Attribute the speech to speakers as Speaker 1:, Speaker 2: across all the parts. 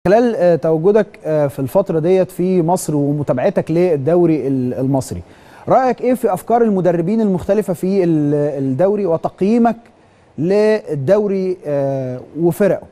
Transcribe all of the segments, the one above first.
Speaker 1: خلال آه، تواجدك آه، في الفترة ديت في مصر ومتابعتك للدوري ال- المصري رأيك ايه في افكار المدربين المختلفة في ال- الدوري وتقييمك للدوري آه، وفرقه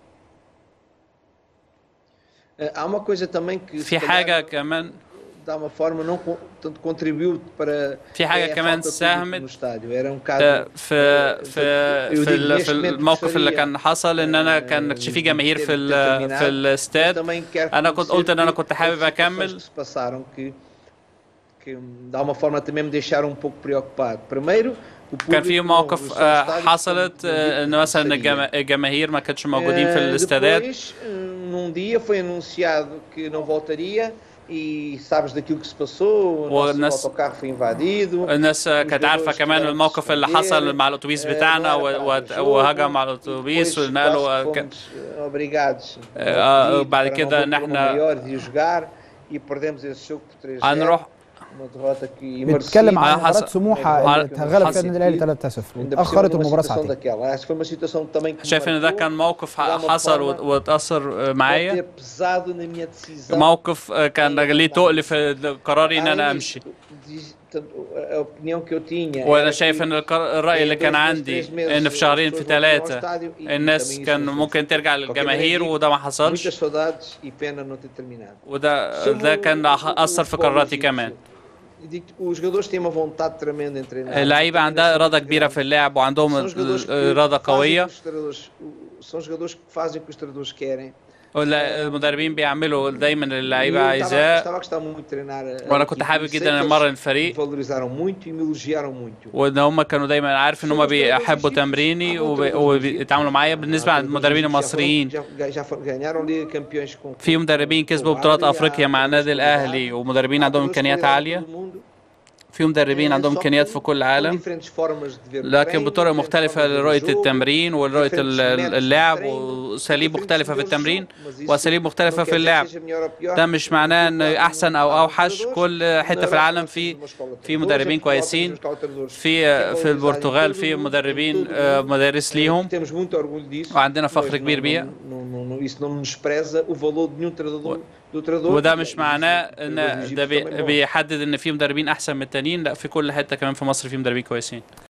Speaker 2: Há uma coisa também que se
Speaker 3: في
Speaker 2: calhar,
Speaker 3: حاجة كمان
Speaker 2: de alguma forma não co- tanto contribuiu para
Speaker 3: في حاجة
Speaker 2: é a
Speaker 3: كمان
Speaker 2: falta de público
Speaker 3: ساهمت
Speaker 2: no estádio. Era um
Speaker 3: آه،
Speaker 2: caso
Speaker 3: في في
Speaker 2: eu
Speaker 3: في,
Speaker 2: digo
Speaker 3: ال-
Speaker 2: neste
Speaker 3: في
Speaker 2: momento
Speaker 3: الموقف اللي
Speaker 2: gostaria,
Speaker 3: كان حصل ان انا كان
Speaker 2: eh,
Speaker 3: في
Speaker 2: de
Speaker 3: جماهير
Speaker 2: ter-
Speaker 3: في
Speaker 2: ter
Speaker 3: ال-
Speaker 2: terminado,
Speaker 3: في
Speaker 2: mas
Speaker 3: الاستاد
Speaker 2: também quero
Speaker 3: انا كنت قلت ان انا
Speaker 2: reconhecer
Speaker 3: كنت
Speaker 2: que
Speaker 3: حابب
Speaker 2: as situações
Speaker 3: اكمل
Speaker 2: que se passaram que que de alguma forma também me deixaram um pouco preocupado. Primeiro, o
Speaker 3: كان في
Speaker 2: público não
Speaker 3: مواقف
Speaker 2: regressou ao
Speaker 3: آه،
Speaker 2: estádio
Speaker 3: حصلت
Speaker 2: como
Speaker 3: آه، ان مثلا
Speaker 2: gostaria.
Speaker 3: الجما- الجماهير ما كانتش موجودين في
Speaker 2: Eh,
Speaker 3: الاستادات
Speaker 2: Depois, eh, num dia foi anunciado que não voltaria e sabes daquilo que se passou, o
Speaker 3: والناس-
Speaker 2: nosso autocarro foi invadido.
Speaker 3: الناس آه، كانت عارفه كمان الموقف اللي حصل مع الاتوبيس بتاعنا و- و- وهجم على الاتوبيس
Speaker 2: Depois
Speaker 3: ونقلوا آه،
Speaker 2: quase
Speaker 3: كان-
Speaker 2: fomos, eh, obrigados
Speaker 3: آه،
Speaker 2: a
Speaker 3: بعد
Speaker 2: para não
Speaker 3: كده
Speaker 2: ver
Speaker 3: إن
Speaker 2: por
Speaker 3: إحنا-
Speaker 2: maior de jogar e perdemos esse jogo por 3
Speaker 3: هنروح
Speaker 2: uma derrota que
Speaker 1: بيتكلم عن
Speaker 3: آه،
Speaker 1: مباراة
Speaker 3: حصل-
Speaker 1: سموحة اللي
Speaker 3: حصل-
Speaker 1: اتغلب فيها
Speaker 3: حصل-
Speaker 1: النادي الاهلي 3-0
Speaker 2: ainda por cima
Speaker 1: اتأخرت
Speaker 2: numa
Speaker 1: المباراة
Speaker 2: situação
Speaker 1: ساعتين
Speaker 2: daquela. Acho que foi uma situação que também que me
Speaker 3: شايف ان ده
Speaker 2: marcou,
Speaker 3: كان موقف
Speaker 2: de alguma
Speaker 3: حصل
Speaker 2: forma
Speaker 3: وت- واتاثر
Speaker 2: pode
Speaker 3: معايا
Speaker 2: ter pesado na minha decisão.
Speaker 3: موقف آه، كان ليه تقل في قراري ان
Speaker 2: Além
Speaker 3: انا
Speaker 2: disso,
Speaker 3: امشي
Speaker 2: diz- tanto a opinião que eu tinha
Speaker 3: وانا
Speaker 2: era
Speaker 3: شايف
Speaker 2: que
Speaker 3: ان القر- الراي اللي
Speaker 2: em
Speaker 3: كان
Speaker 2: dois,
Speaker 3: عندي
Speaker 2: três meses
Speaker 3: ان في شهرين
Speaker 2: as
Speaker 3: في
Speaker 2: pessoas voltaram ao
Speaker 3: ثلاثه
Speaker 2: estádio e
Speaker 3: الناس
Speaker 2: também isso
Speaker 3: كان
Speaker 2: não
Speaker 3: ممكن
Speaker 2: foi.
Speaker 3: ترجع
Speaker 2: Qualquer maneira,
Speaker 3: للجماهير
Speaker 2: digo,
Speaker 3: وده ما
Speaker 2: muitas
Speaker 3: حصلش
Speaker 2: saudades e pena não ter terminado.
Speaker 3: وده
Speaker 2: Sobre
Speaker 3: ده
Speaker 2: o-
Speaker 3: كان
Speaker 2: o-
Speaker 3: اثر
Speaker 2: o
Speaker 3: في
Speaker 2: futebol
Speaker 3: قراراتي
Speaker 2: egípcio,
Speaker 3: كمان
Speaker 2: digo-te, Os jogadores têm uma vontade tremenda em treinar.
Speaker 3: اللعيبه عندها اراده كبيره في اللعب وعندهم
Speaker 2: São jogadores que
Speaker 3: اراده
Speaker 2: fazem o
Speaker 3: قويه
Speaker 2: que os treinadores- o- são jogadores que fazem o que os treinadores querem.
Speaker 3: ولا- المدربين بيعملوا دايما اللي
Speaker 2: E
Speaker 3: اللعيبه
Speaker 2: eu estava,
Speaker 3: عايزاه
Speaker 2: estava a gostar muito de treinar. a
Speaker 3: وانا
Speaker 2: equipe
Speaker 3: كنت
Speaker 2: e
Speaker 3: حابب
Speaker 2: sei
Speaker 3: جدا
Speaker 2: que
Speaker 3: ان
Speaker 2: eles
Speaker 3: امرن الفريق
Speaker 2: valorizaram muito e me elogiaram muito.
Speaker 3: وان هم كانوا دايما عارف ان هم بيحبوا تمريني وبي- وبيتعاملوا معايا بالنسبه
Speaker 2: Há
Speaker 3: للمدربين
Speaker 2: treinadores
Speaker 3: المصريين
Speaker 2: Já, já, já ganharam Liga Campeões com
Speaker 3: في مدربين كسبوا بطولات افريقيا مع النادي الاهلي ومدربين عندهم امكانيات عاليه في مدربين عندهم امكانيات في كل العالم لكن بطرق مختلفة لرؤية التمرين ورؤية ال- ال- اللعب وأساليب مختلفة في التمرين وأساليب مختلفة في اللعب ده مش معناه إن أحسن أو أوحش كل حتة في العالم في في مدربين كويسين في في البرتغال في مدربين آه، مدارس ليهم
Speaker 2: Temos muito orgulho disso.
Speaker 3: وعندنا فخر
Speaker 2: mas
Speaker 3: كبير
Speaker 2: não-
Speaker 3: بيها
Speaker 2: não- não- não- Isso não menospreza o valor de nenhum treinador. do treinador.
Speaker 3: وده
Speaker 2: E-
Speaker 3: مش
Speaker 2: e-
Speaker 3: معناه
Speaker 2: os
Speaker 3: ان
Speaker 2: treinadores
Speaker 3: ده
Speaker 2: egípcios
Speaker 3: بي-
Speaker 2: também bons.
Speaker 3: بيحدد ان في مدربين احسن من التانيين لا في كل حته كمان في مصر في مدربين كويسين